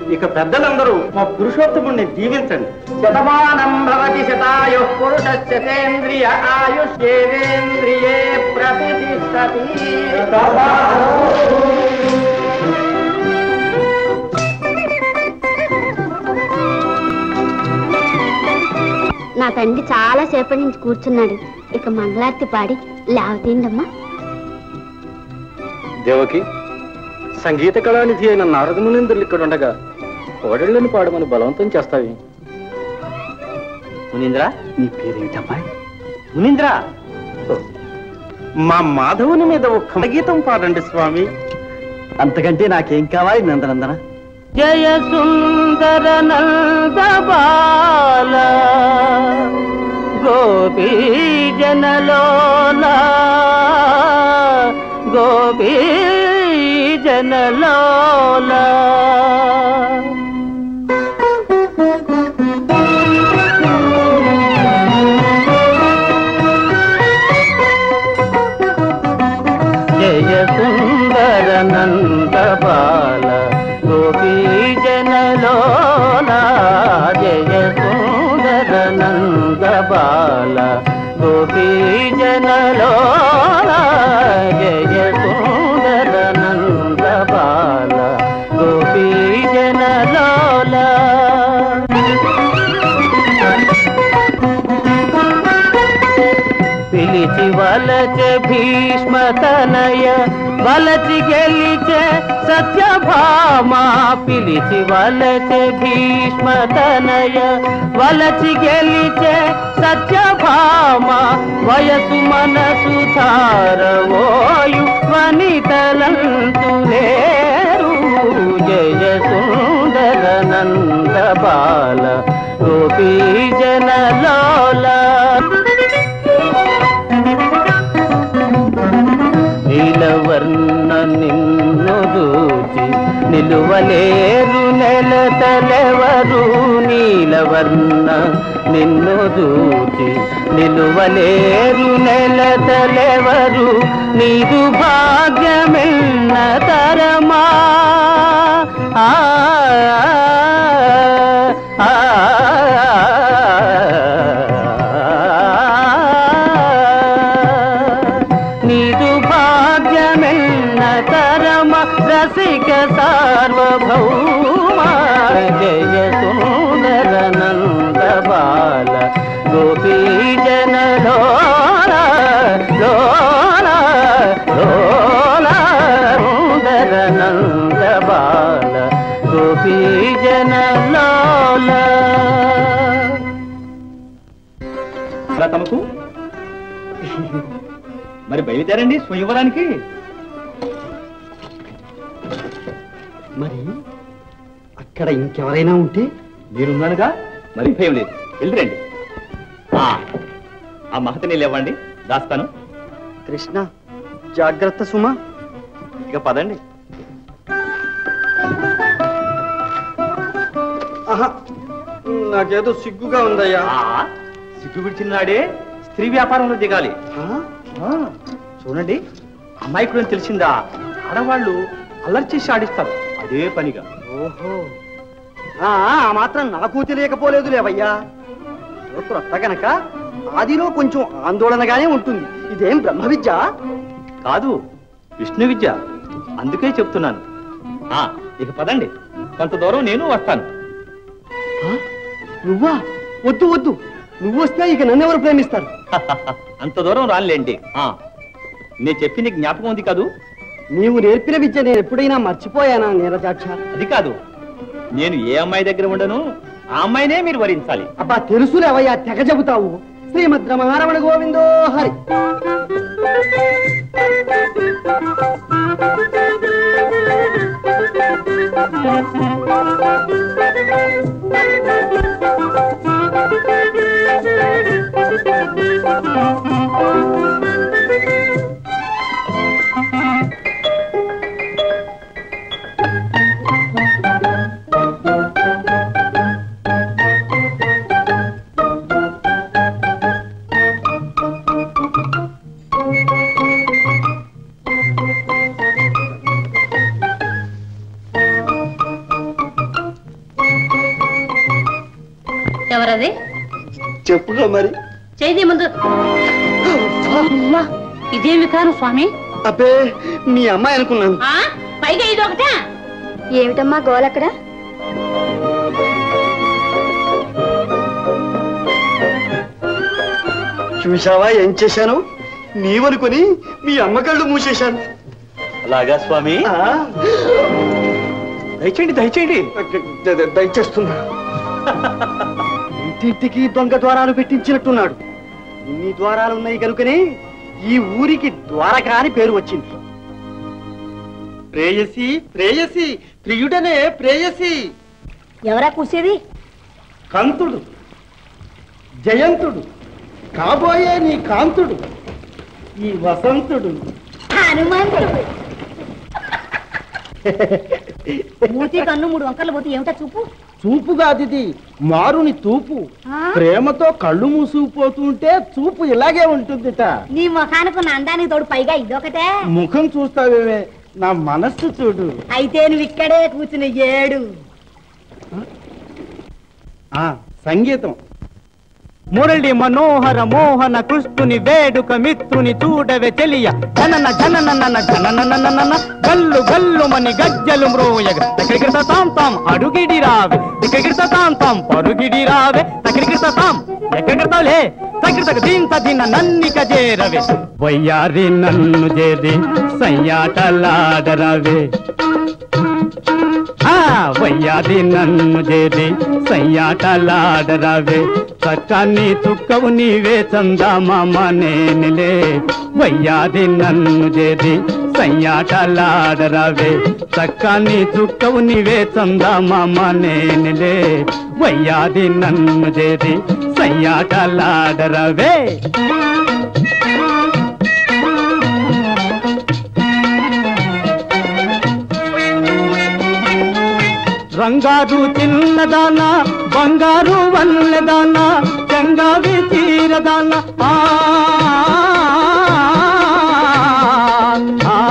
ఇక పెద్దలందరూ మా పురుషోత్తముణ్ణి దీవించండి శతమానం భవతి శతాయు పురుషస్యేంద్రియ ఆయుష్యేంద్రియే ప్రతిష్టతి నా తండ్రి చాలా సేపటి నుంచి కూర్చున్నాడు ఇక మంగళార్తి పాడి లేవతీండమ్మా దేవకి సంగీత కళానిధి అయిన నారద మునీంద్రులు ఇక్కడ ఉండగా కోడళ్ళని పాడమని బలవంతం చేస్తావి మునీంద్ర నీ పేరేమిటమ్మా మునీంద్ర మా మాధవుని మీద ఒక గీతం పాడండి స్వామి అంతకంటే నాకేం కావాలి నందనందన జయ సుందర నంద బాల గోపీ జనలోల గోపీ జనలోల జయ సుందర నంద బాల గోపీ జనలోల జయ సుందర నంద బాల గోపీ జనలోల జయ సుందర నంద బాల గోపీ జనలోల పిలిచి వలచె భీష్మ తనయ వలచి గెలిచే సత్యభామ పిలిచి వలచె భీష్మ తనయ వలచి గెలిచే సత్యభామ వయసు మనసు ధారవోయు వనితలంతు లేరు జయ సుందర నంద బాల గోపీ జనలోల నీలవర్ణ నిన్ను దూచి నిలువలేరు నెలతలెవరు నీలవర్ణ నిన్ను దూచి నిలువలేరు నెలతలెవరు నీదు భాగ్యమెన్న తరమా ఆ ఆ, నీదు భాగ్యమెన్న తరమ రసిక సార్వభౌమ జయ సుందర నంద బాల గోపీ జన లోల లోల లోల సుందర నంద బాల గోపీ జన లోల అలా తమకు మరి బయలుదేరండి స్వయంవరానికి మరి అక్కడ ఇంకెవరైనా ఉంటే మీరున్నానుగా మరి భయం లేదు వెళ్ళిరండి ఆ, ఆ మహతిని లేవండి దాస్తాను కృష్ణ జాగ్రత్త సుమా ఇక పదండి ఆహా నాకేదో సిగ్గుగా ఉందయ్యా ఆ, సిగ్గు విడిచినాడే స్త్రీ వ్యాపారంలో దిగాలి ఆ? ఆ, చూడండి అమాయకుడు అని తెలిసిందా ఆడవాళ్ళు అల్లరి చేసి ఆడిస్తారు అదే పనిగా ఓహో ఆ ఆ మాత్రం నాకు తెలియకపోలేదు లేవయ్యా ఏదో క్రొత్త గనక ఆదిలో కొంచెం ఆందోళనగానే ఉంటుంది ఇదేం బ్రహ్మ విద్య కాదు విష్ణు విద్య అందుకే చెప్తున్నాను ఆ ఇక పదండి కొంత దూరం నేను వస్తాను ఆ? నువ్వా వద్దు వద్దు నువ్వు వస్తే ఇక నన్నెవరు ప్రేమిస్తారు అంత దూరం రానులేండి ఆ, నేను చెప్పి నీకు జ్ఞాపకం ఉంది కాదు నీవు నేర్పిన విద్య నేను ఎప్పుడైనా మర్చిపోయానా నీరజాక్ష అది కాదు నేను ఏ అమ్మాయి దగ్గర ఉండను ఆ అమ్మాయినే మీరు వరించాలి అబ్బా తెలుసులేవయ్యా తెగ చెబుతావు శ్రీమద్ రమణ గోవిందో హరి ఎవరది చెప్పుగా మరి చేయి ముందు అమ్మా, ఇదేమి కాను స్వామి అబ్బే మీ అమ్మాయి అనుకున్నాను ఆ పైగా ఇది ఒకటా ఏమిటమ్మా గోలక్కడ చూశావా ఏం చేశాను నీవనుకొని మీ అమ్మ కళ్ళు మూసేశాను అలాగా స్వామి ఆ, దయచేయండి దయచేయండి ద- ద- దయచేస్తున్నా ఇంటింటికి దొంగ ద్వారాలు పెట్టించినట్టున్నాడు ఇన్ని ద్వారాలు ఉన్నాయి కనుకనే ఈ ఊరికి ద్వారక అని పేరు వచ్చింది ప్రేయసి ప్రేయసి ప్రియుడనే ప్రేయసి ఎవరా కూసేది కంతుడు జయంతుడు కాబోయే నీ కాంతుడు ఈ వసంతుడు హనుమంతుడు మూతి కన్ను మూడు వంకర్లు పోతే ఏమిటా చూపు చూపు కాదిది మారుని తూపు ప్రేమతో కళ్ళు మూసుకుపోతుంటే చూపు ఇలాగే ఉంటుందిట నీ ముఖానికి ఉన్న అందానికి తోడు పైగా ఇదొకటే ముఖం చూస్తావేమే నా మనస్సు చూడు అయితే నువ్వు ఇక్కడే కూర్చుని ఏడు ఆ సంగీతం మురళి మనోహర మోహన కృష్ణుని వేడుక మిత్రుని చూడవే చెలియ జనన జనన జనన గల్లు గల్లు మని గజ్జలు మ్రోయగ తకిడికిట తాం తాం అడుగిడి రావే తికిడికిట తాం తాం పరుగిడి రావే తకిడికిట తాం ఎక్కడికిడతావులే తకిడితక దీంత దిన నన్నిక చేరవే వయ్యారి నన్ను చేరి సయ్యాటలాడరవే ఆ వయ్యాది నన్ను చేరి సయ్యాటలాడరావే చక్కని చుక్కవు నీవే చందామామ నేనులే వయ్యాది నన్ను చేరి సయ్యాటలాడరావే చక్కని చుక్కవు నీవే చందామామ నేనులే వయ్యాది నన్ను చేరి సయ్యాటలాడరవే రంగారు చిన్నదాన బంగారు వల్లెదాన చంగావి చీరదాన ఆ ఆ,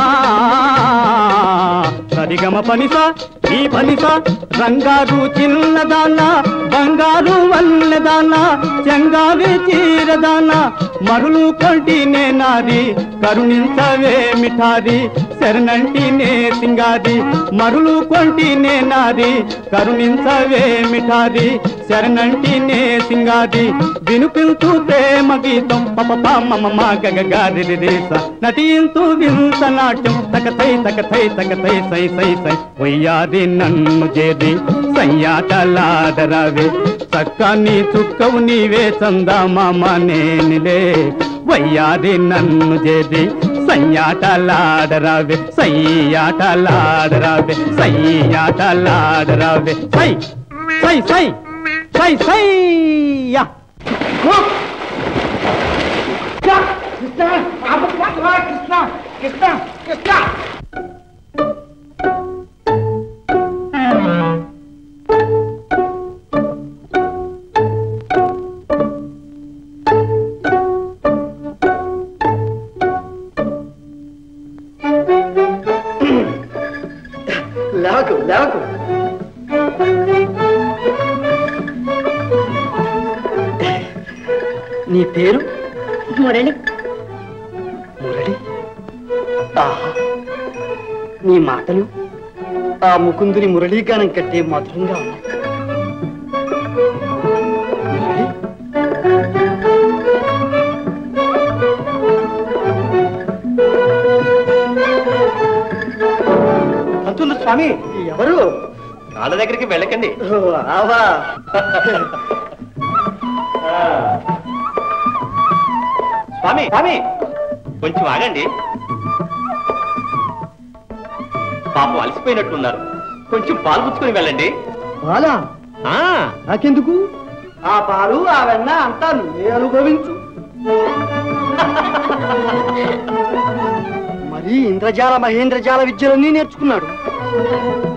సరిగమ పనిస ఈ పనిస రంగారు చిన్నదాన బంగారు వల్లెదాన చంగావి చీరదాన మరులు కొంటినే నారి కరుణించవే మిఠారి శరణంటినే సింగారి మరులు కొంటినే నారి కరుణించవే మిఠారి శరణంటినే సింగారి వినుపించు ప్రేమ గీతం పప మమ గగ గారి రేస నటింతు వింత నాట్యం తకతై తకతై తకతై సై సై సై వయ్యాది నన్ను చేరి సయ్యాటలాడరావే చక్కని చుక్కవు నీవే చందామామ నేనులే వయ్యాది నన్ను చేరి సయ్యాటలాడరావే సయ్యాటలాడరావే సయ్యాటలాడరావే సై సై సై సై సై యా లేవకు లేవకు నీ పేరు మురళి మురళి ఆహా నీ మాటలు ఆ ముకుందుని మురళీగానం కట్టే మధురంగా ఉన్నాయి మురళి అంతుంది స్వామి ఎవరు కాళ్ళ దగ్గరికి వెళ్ళకండి ఓ, ఆవా స్వామి స్వామి కొంచెం ఆగండి పాపం అలసిపోయినట్టున్నారు కొంచెం పాలు పుచ్చుకొని వెళ్ళండి బాలా ఆ నాకెందుకు ఆ పాలు ఆ వెన్న అంతా నువ్వే అనుభవించు మరి ఇంద్రజాల మహేంద్రజాల విద్యలన్నీ నేర్చుకున్నాడు